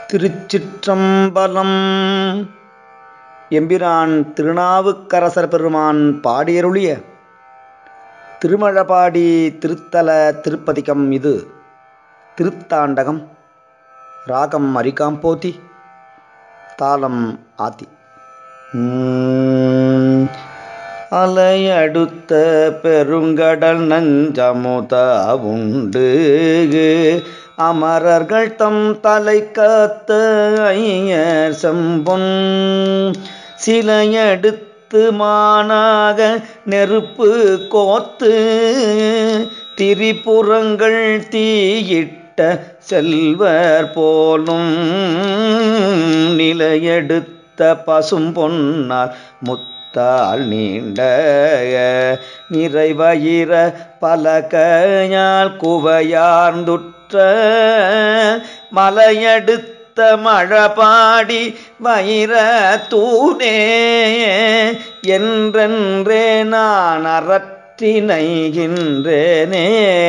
திருச்சிற்றம்பலம் எம்பிரான் திருநாவுக்கரசர் பெருமான் பாடியருளிய திருமழபாடி திருத்தல திருப்பதிகம் இது திருத்தாண்டகம் ராகம் அரிகாம்போதி தாளம் ஆத்தி உம். அலையடுத்த பெருங்கடல் நஞ்சமுத உண்டு அமரர்கள் தம் தலை காத்த ஐயர் செம்பொன் சிலையடுத்து மானாக நெருப்பு கோத்து திரிபுறங்கள் தீயிட்ட செல்வர் போலும் நிலையெடுத்த பசும் பொன்னார் முத்தால் நீண்ட நிறைவயிர பலகையால் குவையார்ந்துற்ற மலையடுத்த மழபாடி வைர தூணே என்றென்றே நான் அறற்றினைகின்றேனே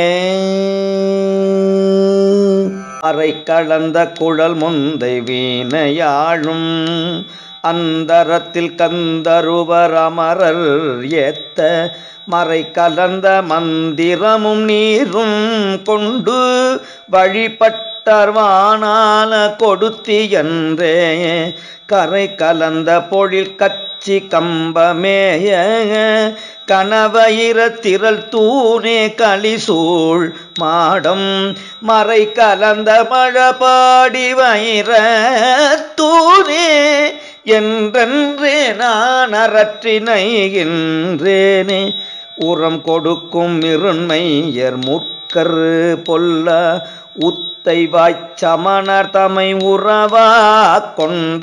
அறை கலந்த குழல் முந்தை வீணையாழும் அந்தரத்தில் கந்தருவர் அமரர் ஏத்த மறை கலந்த மந்திரமும் நீரும் கொண்டு வழிபட்டர்வானால கொடுத்தி என்றே கரை கலந்த பொழில் கச்சி கம்பமேய கனவயிர திரள் தூணே களிசூழ் மாடம் மறை கலந்த மழபாடி வைர தூணே என்றென்றே நான் அறற்றினைகின்றேனே உரம் கொடுக்கும் இருண்மையர் முற்கர் பொல்ல உத்தை வாய்ச்சமணர் தமை உறவா கொண்ட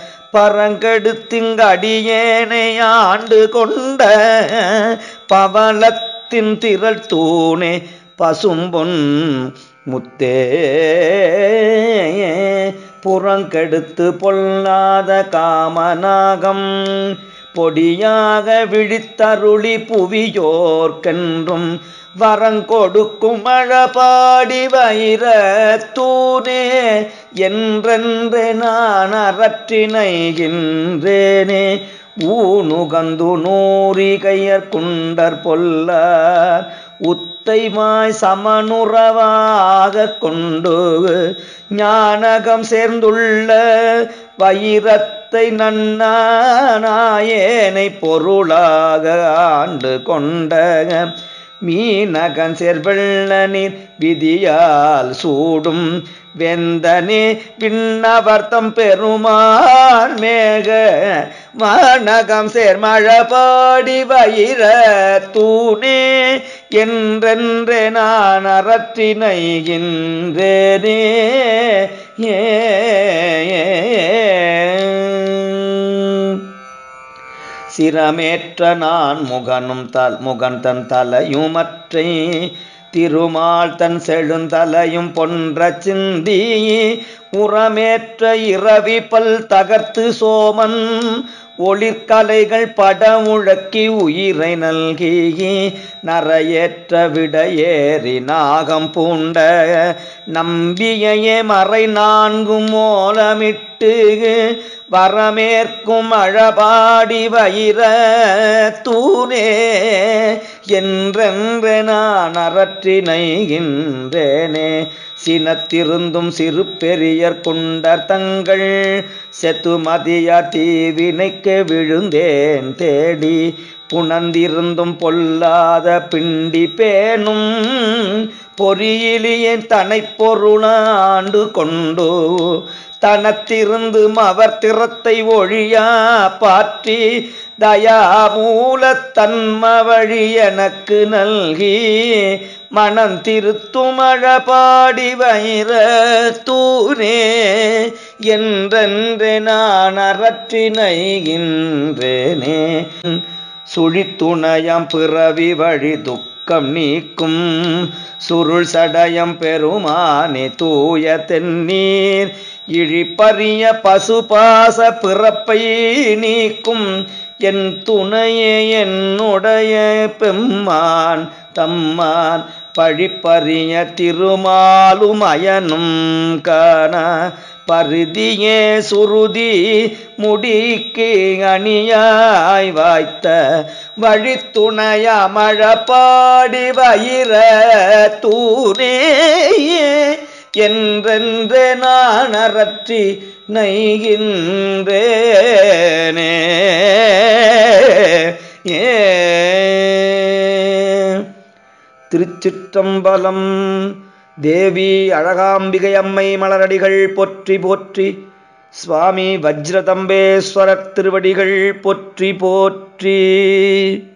பரங்கெடுத்திங்கடியேனை ஆண்டு கொண்ட பவளத்தின் திரள் தூணே பசும்பொன் முத்தே புறங்கெடுத்து பொல்லாத காமநாகம் பொடியாக விழித்தருளி புவியோர்க்கென்றும் வரங்கொடுக்கும் மழபாடி வைர தூணே என்றென்று நான் அறற்றினைகின்றேனே ஊனுகந்து நூறிகையர் குண்டர் பொல்லார் உத்தைமாய் சமனுறவாக கொண்டு ஞானகம் சேர்ந்துள்ள வைரத்தை நன்னாயேனை பொருளாக ஆண்டு கொண்ட மீனகன் சேர்வெள்ள நீர் விதியால் சூடும் வெந்தனே விண்ணவர்த்தம் பெருமான் மேக மாநகம் சேர்மழபாடி வைர தூணே என்றென்றே நான் அறற்றினைகின்றேனே ஏ சிரமேற்ற நான் முகனும் தல் முகன் தன் தலையுமற்றை திருமால் தன் செழுந்தலையும் பொன்ற சிந்தி உரமேற்ற இரவி பல் தகர்த்து சோமன் ஒளிர்கலைகள் படமுழக்கி உயிரை நல்கி நரையேற்ற விடையேறி நாகம் பூண்ட நம்பியையே மறை நான்கும் மோலமிட்டு வரமேற்கும் அழபாடி வைர தூணே என்றென்று நான் அறற்றினைகின்றேனே சினத்திருந்தும் சிறு பெரியர் கொண்டர் தங்கள் செத்துமதியார் தீவினைக்கு விழுந்தேன் தேடி புணர்ந்திருந்தும் பொல்லாத பிண்டி பேணும் பொறியிலியேன் தனை பொருளாண்டு கொண்டு தனத்திருந்தும் அவர் திறத்தை ஒழியா பாற்றி தயாமூல தன்ம வழி எனக்கு நல்கி மனம் திருத்துமழபாடி வைர தூணே என்றென்று நான் அறற்றினைகின்றேனே சுழித்துணையம் பிறவி வழி துக்கம் நீக்கும் சுருள் சடயம் பெருமானே தூய தென்னீர் இழிப்பறிய பசுபாச பிறப்பை நீக்கும் என் துணையே என்னுடைய பெம்மான் தம்மான் பழிப்பறிய திருமாலும் அயனும் காண பருதியே சுருதி முடிக்கு அணியாய் வாய்த்த வழித்துணையமழ பாடி வயிற தூரே என்றென்று நான் அறற்றி நைகின்றேனே ஏ திருச்சிற்றம்பலம் தேவி அழகாம்பிகை அம்மை மலரடிகள் போற்றி போற்றி சுவாமி வஜ்ரதம்பேஸ்வரர் திருவடிகள் போற்றி போற்றி